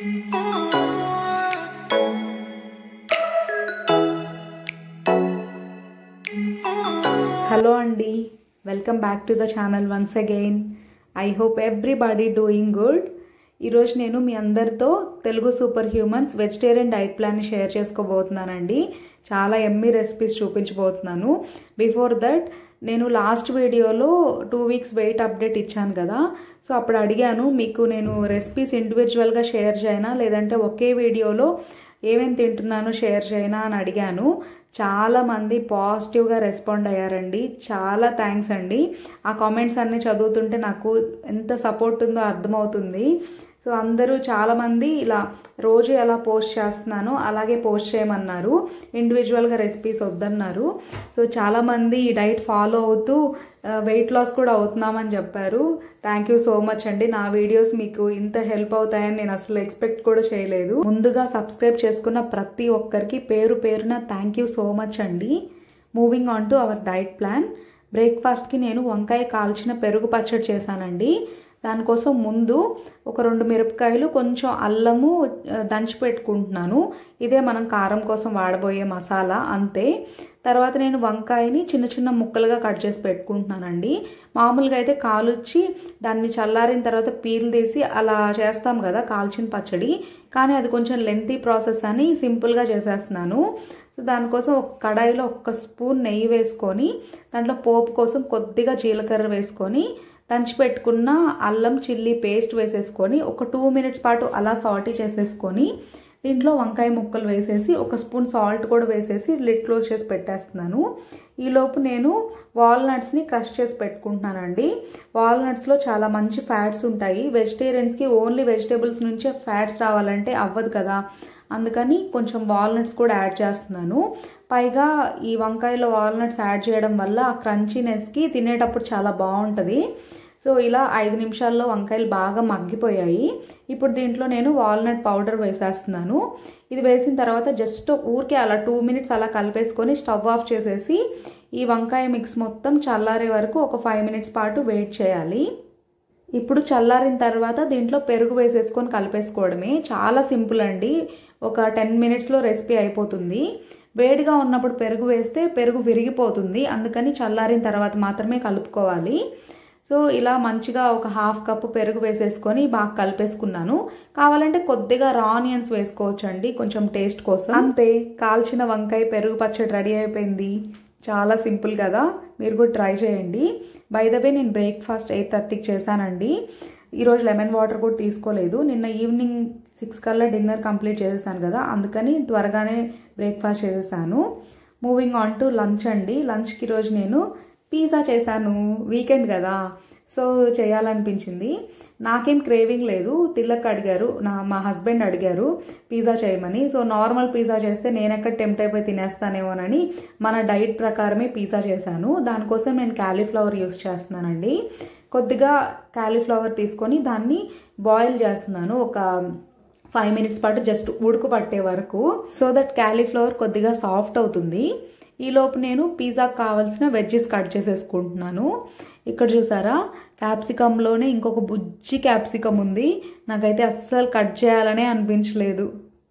hello అండి welcome back to the channel once again I hope everybody doing good ఈరోజు నేను మీ అందరితో Telugu super humans vegetarian diet ప్లాన్ని షేర్ చేసుకోబోతున్నానండి చాలా ఎమ్మీ రెసిపీస్ చూపించబోతున్నాను బిఫోర్ దట్ నేను లాస్ట్ వీడియోలో టూ వీక్స్ వెయిట్ అప్డేట్ ఇచ్చాను కదా సో అప్పుడు అడిగాను మీకు నేను రెసిపీస్ ఇండివిజువల్గా షేర్ చేయనా లేదంటే ఒకే వీడియోలో ఏమేమి తింటున్నాను షేర్ చేయనా అని అడిగాను చాలామంది పాజిటివ్గా రెస్పాండ్ అయ్యారండి చాలా థ్యాంక్స్ అండి ఆ కామెంట్స్ అన్నీ చదువుతుంటే నాకు ఎంత సపోర్ట్ ఉందో అర్థమవుతుంది సో అందరూ చాలామంది ఇలా రోజు ఎలా పోస్ట్ చేస్తున్నానో అలాగే పోస్ట్ చేయమన్నారు ఇండివిజువల్గా రెసిపీస్ వద్దన్నారు సో చాలామంది ఈ డైట్ ఫాలో అవుతూ వెయిట్ లాస్ కూడా అవుతున్నామని చెప్పారు థ్యాంక్ యూ సో మచ్ అండి నా వీడియోస్ మీకు ఇంత హెల్ప్ అవుతాయని నేను అసలు ఎక్స్పెక్ట్ కూడా చేయలేదు ముందుగా సబ్స్క్రైబ్ చేసుకున్న ప్రతి ఒక్కరికి పేరు పేరున థ్యాంక్ యూ సో మచ్ అండి moving on to our diet plan బ్రేక్ఫాస్ట్కి నేను వంకాయ కాల్చిన పెరుగు పచ్చడి చేశానండి దానికోసం ముందు ఒక రెండు మిరపకాయలు కొంచెం అల్లము దంచి పెట్టుకుంటున్నాను ఇదే మనం కారం కోసం వాడబోయే మసాలా అంతే తర్వాత నేను వంకాయని చిన్న చిన్న ముక్కలుగా కట్ చేసి పెట్టుకుంటున్నానండి మామూలుగా అయితే కాలుచ్చి దాన్ని చల్లారిన తర్వాత పీల్ తీసి అలా చేస్తాం కదా కాల్చిన పచ్చడి కానీ అది కొంచెం లెంతీ ప్రాసెస్ అని సింపుల్గా చేసేస్తున్నాను సో దానికోసం ఒక కడాయిలో ఒక్క స్పూన్ నెయ్యి వేసుకొని దాంట్లో పోపు కోసం కొద్దిగా జీలకర్ర వేసుకొని దంచి పెట్టుకున్న అల్లం చిల్లీ పేస్ట్ వేసేసుకొని ఒక టూ మినిట్స్ పాటు అలా సాల్టీ చేసేసుకొని దీంట్లో వంకాయ ముక్కలు వేసేసి ఒక స్పూన్ సాల్ట్ కూడా వేసేసి లిడ్ క్లోజ్ చేసి పెట్టేస్తున్నాను ఈలోపు నేను వాల్నట్స్ని క్రష్ చేసి పెట్టుకుంటున్నానండి వాల్నట్స్లో చాలా మంచి ఫ్యాట్స్ ఉంటాయి వెజిటేరియన్స్కి ఓన్లీ వెజిటేబుల్స్ నుంచే ఫ్యాట్స్ రావాలంటే అవ్వదు కదా అందుకని కొంచెం వాల్నట్స్ కూడా యాడ్ చేస్తున్నాను పైగా ఈ వంకాయలో వాల్నట్స్ యాడ్ చేయడం వల్ల ఆ క్రంచీనెస్కి తినేటప్పుడు చాలా బాగుంటుంది సో ఇలా ఐదు నిమిషాల్లో వంకాయలు బాగా మగ్గిపోయాయి ఇప్పుడు దీంట్లో నేను వాల్నట్ పౌడర్ వేసేస్తున్నాను ఇది వేసిన తర్వాత జస్ట్ ఊరికే అలా టూ మినిట్స్ అలా కలిపేసుకొని స్టవ్ ఆఫ్ చేసేసి ఈ వంకాయ మిక్స్ మొత్తం చల్లారే వరకు ఒక ఫైవ్ మినిట్స్ పాటు వెయిట్ చేయాలి ఇప్పుడు చల్లారిన తర్వాత దీంట్లో పెరుగు వేసేసుకొని కలిపేసుకోవడమే చాలా సింపుల్ అండి ఒక టెన్ మినిట్స్లో రెసిపీ అయిపోతుంది వేడిగా ఉన్నప్పుడు పెరుగు వేస్తే పెరుగు విరిగిపోతుంది అందుకని చల్లారిన తర్వాత మాత్రమే కలుపుకోవాలి సో ఇలా మంచిగా ఒక హాఫ్ కప్పు పెరుగు వేసేసుకొని బాగా కలిపేసుకున్నాను కావాలంటే కొద్దిగా రా ఆనియన్స్ వేసుకోవచ్చు అండి కొంచెం టేస్ట్ కోసం అంతే కాల్చిన వంకాయ పెరుగు పచ్చడి రెడీ అయిపోయింది చాలా సింపుల్ కదా మీరు కూడా ట్రై చేయండి బై ద వే నేను బ్రేక్ఫాస్ట్ ఎయిట్ థర్టీకి చేశానండి ఈరోజు లెమన్ వాటర్ కూడా తీసుకోలేదు నిన్న ఈవినింగ్ సిక్స్ కల్లా డిన్నర్ కంప్లీట్ చేసేసాను కదా అందుకని త్వరగానే బ్రేక్ఫాస్ట్ చేసేసాను మూవింగ్ ఆన్ టు లంచ్ అండి లంచ్కి ఈరోజు నేను పిజ్జా చేశాను వీకెండ్ కదా సో చేయాలనిపించింది నాకేం క్రేవింగ్ లేదు తిల్లక్ అడిగారు నా మా హస్బెండ్ అడిగారు పిజ్జా చేయమని సో నార్మల్ పిజ్జా చేస్తే నేను ఎక్కడ టెంప్ట్ అయిపోయి తినేస్తానేమోనని మన డైట్ ప్రకారమే పిజ్జా చేశాను దానికోసం నేను క్యాలీఫ్లవర్ యూస్ చేస్తున్నానండి కొద్దిగా క్యాలీఫ్లవర్ తీసుకొని దాన్ని బాయిల్ చేస్తున్నాను ఒక ఫైవ్ మినిట్స్ పాటు జస్ట్ ఉడుకు పట్టే వరకు సో దట్ క్యాలీఫ్లవర్ కొద్దిగా సాఫ్ట్ అవుతుంది ఈలోపు నేను పిజ్జాకి కావాల్సిన వెజ్జెస్ కట్ చేసేసుకుంటున్నాను ఇక్కడ చూసారా క్యాప్సికంలోనే ఇంకొక బుజ్జి క్యాప్సికం ఉంది నాకైతే అస్సలు కట్ చేయాలనే అనిపించలేదు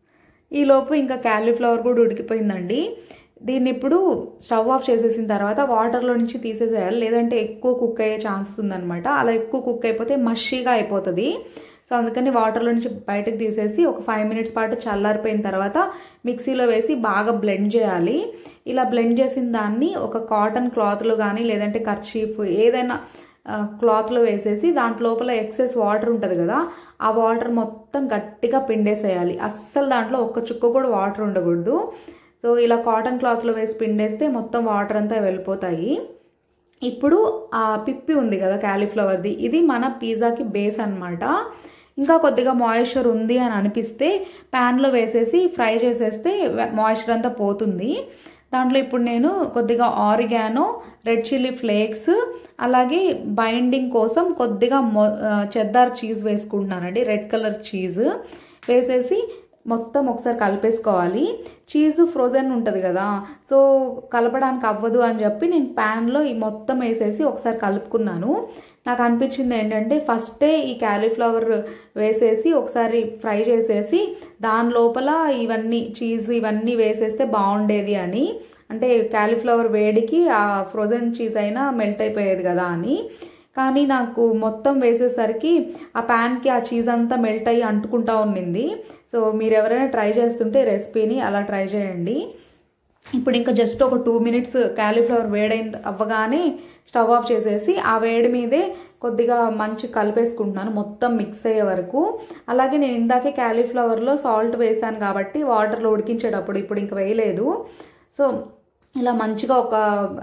ఈలోపు ఇంకా క్యాలీఫ్లవర్ కూడా ఉడికిపోయిందండి దీన్ని ఇప్పుడు స్టవ్ ఆఫ్ చేసేసిన తర్వాత వాటర్లో నుంచి తీసేసేయాలి లేదంటే ఎక్కువ కుక్ అయ్యే ఛాన్సెస్ ఉందనమాట అలా ఎక్కువ కుక్ అయిపోతే మషీగా అయిపోతుంది సో అందుకని వాటర్లో నుంచి బయటకు తీసేసి ఒక ఫైవ్ మినిట్స్ పాటు చల్లారిపోయిన తర్వాత మిక్సీలో వేసి బాగా బ్లెండ్ చేయాలి ఇలా బ్లెండ్ చేసిన దాన్ని ఒక కాటన్ క్లాత్లో కానీ లేదంటే కర్చీఫ్ ఏదైనా క్లాత్లో వేసేసి దాంట్ లోపల ఎక్సెస్ వాటర్ ఉంటుంది కదా ఆ వాటర్ మొత్తం గట్టిగా పిండేసేయాలి అస్సలు దాంట్లో ఒక్క చుక్క కూడా వాటర్ ఉండకూడదు సో ఇలా కాటన్ క్లాత్లో వేసి పిండేస్తే మొత్తం వాటర్ అంతా వెళ్ళిపోతాయి ఇప్పుడు ఆ పిప్పి ఉంది కదా క్యాలీఫ్లవర్ది ఇది మన పిజ్జాకి బేస్ అనమాట ఇంకా కొద్దిగా మాయిశ్చర్ ఉంది అని అనిపిస్తే ప్యాన్లో వేసేసి ఫ్రై చేసేస్తే మాయిశ్చర్ అంతా పోతుంది దాంట్లో ఇప్పుడు నేను కొద్దిగా ఆరిగానో రెడ్ చిల్లీ ఫ్లేక్స్ అలాగే బైండింగ్ కోసం కొద్దిగా మొ చెద్దార్ చీజ్ వేసుకుంటున్నానండి రెడ్ కలర్ చీజ్ వేసేసి మొత్తం ఒకసారి కలిపేసుకోవాలి చీజ్ ఫ్రోజన్ ఉంటుంది కదా సో కలపడానికి అవ్వదు అని చెప్పి నేను ప్యాన్లో ఈ మొత్తం వేసేసి ఒకసారి కలుపుకున్నాను నాకు అనిపించింది ఏంటంటే ఫస్టే ఈ క్యాలీఫ్లవర్ వేసేసి ఒకసారి ఫ్రై చేసేసి దాని లోపల ఇవన్నీ చీజ్ ఇవన్నీ వేసేస్తే బాగుండేది అని అంటే క్యాలీఫ్లవర్ వేడికి ఆ ఫ్రోజన్ చీజ్ అయినా మెల్ట్ అయిపోయేది కదా అని కానీ నాకు మొత్తం వేసేసరికి ఆ ప్యాన్కి ఆ చీజ్ అంతా మెల్ట్ అయ్యి అంటుకుంటా ఉన్నింది సో మీరు ఎవరైనా ట్రై చేస్తుంటే రెసిపీని అలా ట్రై చేయండి ఇప్పుడు ఇంకా జస్ట్ ఒక టూ మినిట్స్ క్యాలీఫ్లవర్ వేడైన అవ్వగానే స్టవ్ ఆఫ్ చేసేసి ఆ వేడి మీదే కొద్దిగా మంచి కలిపేసుకుంటున్నాను మొత్తం మిక్స్ అయ్యే వరకు అలాగే నేను ఇందాకే క్యాలీఫ్లవర్లో సాల్ట్ వేసాను కాబట్టి వాటర్లో ఉడికించేటప్పుడు ఇప్పుడు ఇంకా వేయలేదు సో ఇలా మంచిగా ఒక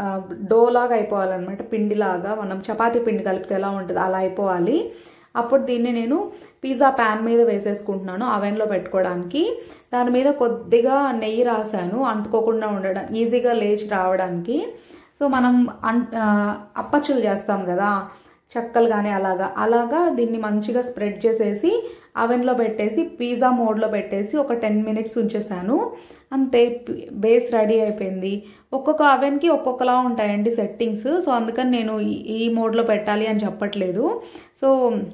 డో లాగా అయిపోవాలన్నమాట పిండిలాగా మనం చపాతీ పిండి కలిపితే ఎలా ఉంటుంది అలా అయిపోవాలి అప్పుడు దీన్ని నేను పిజ్జా ప్యాన్ మీద వేసేసుకుంటున్నాను అవెన్లో పెట్టుకోవడానికి దాని మీద కొద్దిగా నెయ్యి రాశాను అంటుకోకుండా ఉండడం ఈజీగా లేచి రావడానికి సో మనం అన్ అప్పచ్చులు చేస్తాం కదా చెక్కలు కానీ అలాగా అలాగా దీన్ని మంచిగా స్ప్రెడ్ చేసేసి అవెన్లో పెట్టేసి పిజ్జా మోడ్లో పెట్టేసి ఒక టెన్ మినిట్స్ ఉంచేసాను అంతే బేస్ రెడీ అయిపోయింది ఒక్కొక్క అవెన్కి ఒక్కొక్కలా ఉంటాయండి సెట్టింగ్స్ సో అందుకని నేను ఈ మోడ్లో పెట్టాలి అని చెప్పట్లేదు సో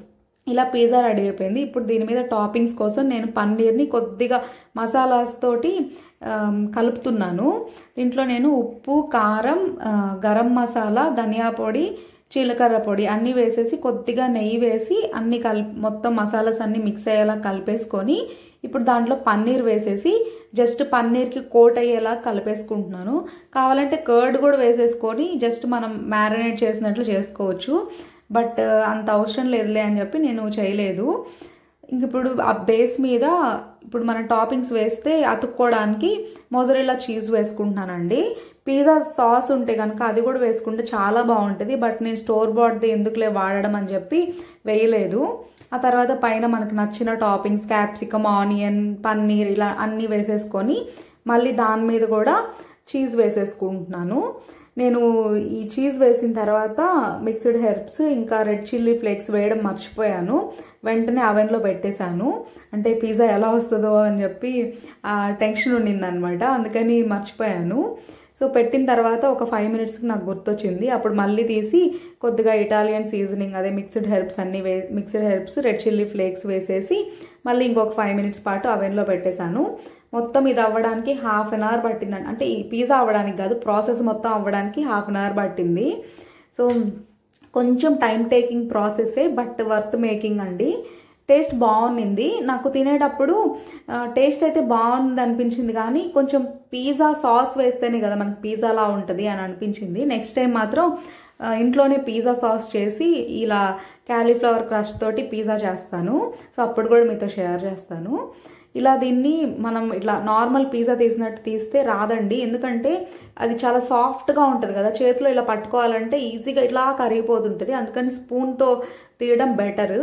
ఇలా పిజ్జా రెడీ అయిపోయింది ఇప్పుడు దీని మీద టాపింగ్స్ కోసం నేను పన్నీర్ని కొద్దిగా మసాలాస్ తోటి కలుపుతున్నాను దీంట్లో నేను ఉప్పు కారం గరం మసాలా ధనియా పొడి జీలకర్ర పొడి అన్నీ వేసేసి కొద్దిగా నెయ్యి వేసి అన్ని కలిపి మొత్తం మసాలాస్ అన్ని మిక్స్ అయ్యేలా కలిపేసుకొని ఇప్పుడు దాంట్లో పన్నీర్ వేసేసి జస్ట్ పన్నీర్కి కోట్ అయ్యేలా కలిపేసుకుంటున్నాను కావాలంటే కర్డ్ కూడా వేసేసుకొని జస్ట్ మనం మ్యారినేట్ చేసినట్లు చేసుకోవచ్చు బట్ అంత అవసరం లేదులే అని చెప్పి నేను చేయలేదు ఇంక ఇప్పుడు ఆ బేస్ మీద ఇప్పుడు మనం టాపింగ్స్ వేస్తే అతుక్కోవడానికి మొజరెల్లా చీజ్ వేసుకుంటున్నానండి పిజ్జా సాస్ ఉంటే కనుక అది కూడా వేసుకుంటే చాలా బాగుంటుంది బట్ నేను స్టోర్ బాట్ది ఎందుకులే వాడడం అని చెప్పి వేయలేదు ఆ తర్వాత పైన మనకు నచ్చిన టాపింగ్స్ క్యాప్సికమ్ ఆనియన్ పన్నీర్ ఇలా అన్నీ వేసేసుకొని మళ్ళీ దాని మీద కూడా చీజ్ వేసేసుకుంటున్నాను నేను ఈ చీజ్ వేసిన తర్వాత మిక్స్డ్ హెర్బ్స్ ఇంకా రెడ్ చిల్లీ ఫ్లేక్స్ వేయడం మర్చిపోయాను వెంటనే అవెన్లో పెట్టేశాను అంటే పిజ్జా ఎలా వస్తుందో అని చెప్పి టెన్షన్ ఉండిందనమాట అందుకని మర్చిపోయాను సో పెట్టిన తర్వాత ఒక ఫైవ్ మినిట్స్కి నాకు గుర్తొచ్చింది అప్పుడు మళ్ళీ తీసి కొద్దిగా ఇటాలియన్ సీజనింగ్ అదే మిక్స్డ్ హెర్బ్స్ అన్ని వే mixed herbs red chilli flakes వేసేసి మళ్ళీ ఇంకొక ఫైవ్ మినిట్స్ పాటు అవెన్లో పెట్టేశాను మొత్తం ఇది అవ్వడానికి హాఫ్ అన్ అవర్ పట్టిందండి అంటే ఈ పిజ్జా అవ్వడానికి కాదు ప్రాసెస్ మొత్తం అవ్వడానికి హాఫ్ అన్ అవర్ పట్టింది సో కొంచెం టైం టేకింగ్ ప్రాసెసే బట్ వర్త్ మేకింగ్ అండి టేస్ట్ బాగుంది నాకు తినేటప్పుడు టేస్ట్ అయితే బాగుంది అనిపించింది కానీ కొంచెం పిజ్జా సాస్ వేస్తేనే కదా మనకి పిజ్జాలా ఉంటుంది అని అనిపించింది నెక్స్ట్ టైం మాత్రం ఇంట్లోనే పిజ్జా సాస్ చేసి ఇలా క్యాలీఫ్లవర్ క్రష్ తోటి పిజ్జా చేస్తాను సో అప్పుడు కూడా మీతో షేర్ చేస్తాను ఇలా దీన్ని మనం ఇట్లా నార్మల్ పిజ్జా తీసినట్టు తీస్తే రాదండి ఎందుకంటే అది చాలా సాఫ్ట్గా ఉంటుంది కదా చేతిలో ఇలా పట్టుకోవాలంటే ఈజీగా ఇట్లా కరిగిపోతుంటుంది అందుకని స్పూన్తో తీయడం బెటర్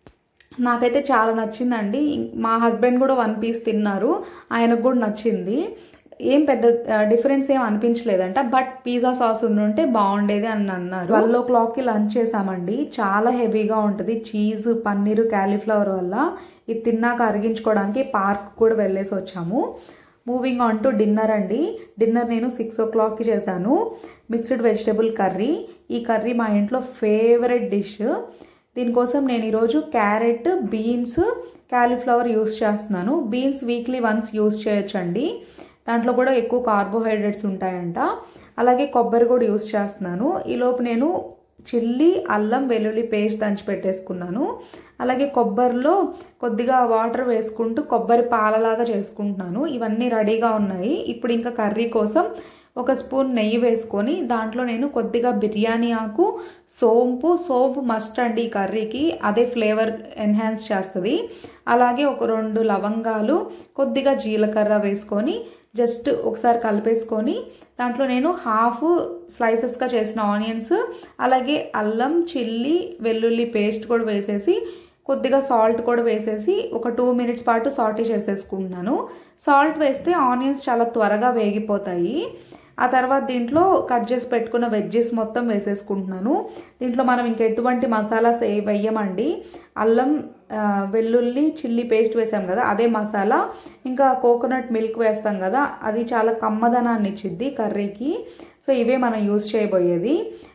నాకైతే చాలా నచ్చిందండి మా హస్బెండ్ కూడా వన్ పీస్ తిన్నారు ఆయనకు కూడా నచ్చింది ఏం పెద్ద డిఫరెన్స్ ఏం అనిపించలేదంట బట్ పిజ్జా సాస్ ఉండుంటే బాగుండేది అని అన్నారు ట్వెల్వ్ ఓ క్లాక్కి లంచ్ చేసామండి చాలా హెవీగా ఉంటుంది చీజ్ పన్నీరు క్యాలీఫ్లవర్ వల్ల ఇది తిన్నాక అరిగించుకోవడానికి పార్క్ కూడా వెళ్ళేసి వచ్చాము మూవింగ్ ఆన్ టు డిన్నర్ అండి డిన్నర్ నేను సిక్స్ ఓ క్లాక్కి చేశాను మిక్స్డ్ వెజిటబుల్ కర్రీ ఈ కర్రీ మా ఇంట్లో ఫేవరెట్ డిష్ దీనికోసం నేను ఈరోజు క్యారెట్ బీన్స్ క్యాలీఫ్లవర్ యూస్ చేస్తున్నాను బీన్స్ వీక్లీ వన్స్ యూస్ చేయొచ్చండి దాంట్లో కూడా ఎక్కువ కార్బోహైడ్రేట్స్ ఉంటాయంట అలాగే కొబ్బరి కూడా యూస్ చేస్తున్నాను ఈలోపు నేను చిల్లీ అల్లం వెల్లుల్లి పేస్ట్ దంచి పెట్టేసుకున్నాను అలాగే కొబ్బరిలో కొద్దిగా వాటర్ వేసుకుంటూ కొబ్బరి పాలలాగా చేసుకుంటున్నాను ఇవన్నీ రెడీగా ఉన్నాయి ఇప్పుడు ఇంకా కర్రీ కోసం ఒక స్పూన్ నెయ్యి వేసుకొని దాంట్లో నేను కొద్దిగా బిర్యానీ ఆకు సోంపు సోంపు మస్ట్ అండి ఈ కర్రీకి అదే ఫ్లేవర్ ఎన్హాన్స్ చేస్తుంది అలాగే ఒక రెండు లవంగాలు కొద్దిగా జీలకర్ర వేసుకొని జస్ట్ ఒకసారి కలిపేసుకొని దాంట్లో నేను హాఫ్ స్లైసెస్గా చేసిన ఆనియన్స్ అలాగే అల్లం చిల్లీ వెల్లుల్లి పేస్ట్ కూడా వేసేసి కొద్దిగా సాల్ట్ కూడా వేసేసి ఒక టూ మినిట్స్ పాటు సాల్టీ చేసేసుకుంటున్నాను సాల్ట్ వేస్తే ఆనియన్స్ చాలా త్వరగా వేగిపోతాయి ఆ తర్వాత దీంట్లో కట్ చేసి పెట్టుకున్న వెజ్జెస్ మొత్తం వేసేసుకుంటున్నాను దీంట్లో మనం ఇంక ఎటువంటి మసాలాస్ ఏ వెయ్యమండి అల్లం వెల్లుల్లి చిల్లీ పేస్ట్ వేసాం కదా అదే మసాలా ఇంకా కోకోనట్ మిల్క్ వేస్తాం కదా అది చాలా కమ్మదనాన్ని ఇచ్చిద్ది కర్రీకి సో ఇవే మనం యూజ్ చేయబోయేది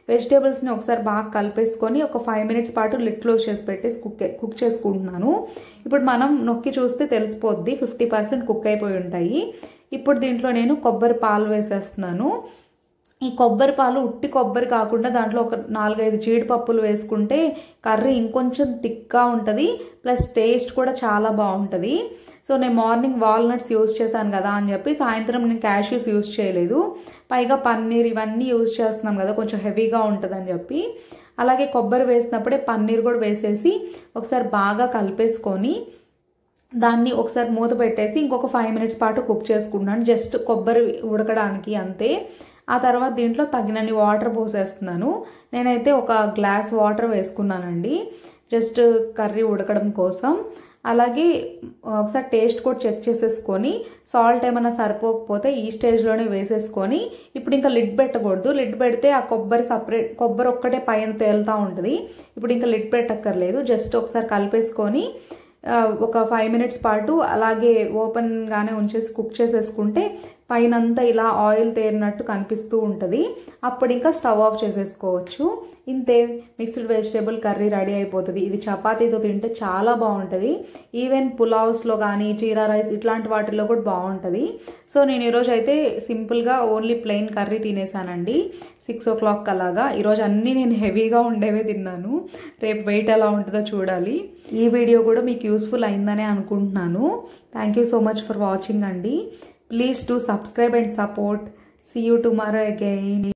వెజిటేబుల్స్ని ఒకసారి బాగా కలిపేసుకొని ఒక ఫైవ్ మినిట్స్ పాటు లిట్ క్లోజ్ చేసి పెట్టేసి కుక్ కుక్ చేసుకుంటున్నాను ఇప్పుడు మనం నొక్కి చూస్తే తెలిసిపోద్ది ఫిఫ్టీ పర్సెంట్ కుక్ అయిపోయి ఉంటాయి ఇప్పుడు దీంట్లో నేను కొబ్బరి పాలు వేసేస్తున్నాను ఈ కొబ్బరి పాలు ఉట్టి కొబ్బరి కాకుండా దాంట్లో ఒక నాలుగైదు జీడిపప్పులు వేసుకుంటే కర్రీ ఇంకొంచెం థిక్గా ఉంటుంది ప్లస్ టేస్ట్ కూడా చాలా బాగుంటుంది సో నేను మార్నింగ్ వాల్నట్స్ యూజ్ చేశాను కదా అని చెప్పి సాయంత్రం నేను క్యాష్యూస్ యూజ్ చేయలేదు పైగా పన్నీర్ ఇవన్నీ యూజ్ చేస్తున్నాం కదా కొంచెం హెవీగా ఉంటుందని చెప్పి అలాగే కొబ్బరి వేసినప్పుడే పన్నీర్ కూడా వేసేసి ఒకసారి బాగా కలిపేసుకొని దాన్ని ఒకసారి మూత పెట్టేసి ఇంకొక ఫైవ్ మినిట్స్ పాటు కుక్ చేసుకుంటున్నాను జస్ట్ కొబ్బరి ఉడకడానికి అంతే ఆ తర్వాత దీంట్లో తగినన్ని వాటర్ పోసేస్తున్నాను నేనైతే ఒక గ్లాస్ వాటర్ వేసుకున్నానండి జస్ట్ కర్రీ ఉడకడం కోసం అలాగే ఒకసారి టేస్ట్ కూడా చెక్ చేసేసుకొని సాల్ట్ ఏమైనా సరిపోకపోతే ఈ స్టేజ్లోనే వేసేసుకొని ఇప్పుడు ఇంకా లిడ్ పెట్టకూడదు లిడ్ పెడితే ఆ కొబ్బరి సపరేట్ కొబ్బరి ఒక్కటే పైన తేలుతూ ఉంటుంది ఇప్పుడు ఇంకా లిడ్ పెట్టక్కర్లేదు జస్ట్ ఒకసారి కలిపేసుకొని ఒక ఫైవ్ మినిట్స్ పాటు అలాగే ఓపెన్గానే ఉంచేసి కుక్ చేసేసుకుంటే పైనంతా ఇలా ఆయిల్ తేరినట్టు కనిపిస్తూ ఉంటుంది అప్పుడు ఇంకా స్టవ్ ఆఫ్ చేసేసుకోవచ్చు ఇంతే మిక్స్డ్ వెజిటేబుల్ కర్రీ రెడీ అయిపోతుంది ఇది చపాతీతో తింటే చాలా బాగుంటుంది ఈవెన్ పులావ్స్లో కానీ జీరా రైస్ ఇట్లాంటి వాటిల్లో కూడా బాగుంటుంది సో నేను ఈరోజు అయితే సింపుల్గా ఓన్లీ ప్లెయిన్ కర్రీ తినేసానండి సిక్స్ ఓ క్లాక్ అలాగా ఈరోజు అన్నీ నేను హెవీగా ఉండేవే తిన్నాను రేపు వెయిట్ ఎలా ఉంటుందో చూడాలి ఈ వీడియో కూడా మీకు యూస్ఫుల్ అయిందనే అనుకుంటున్నాను thank you so much for watching అండి please to subscribe and support see you tomorrow again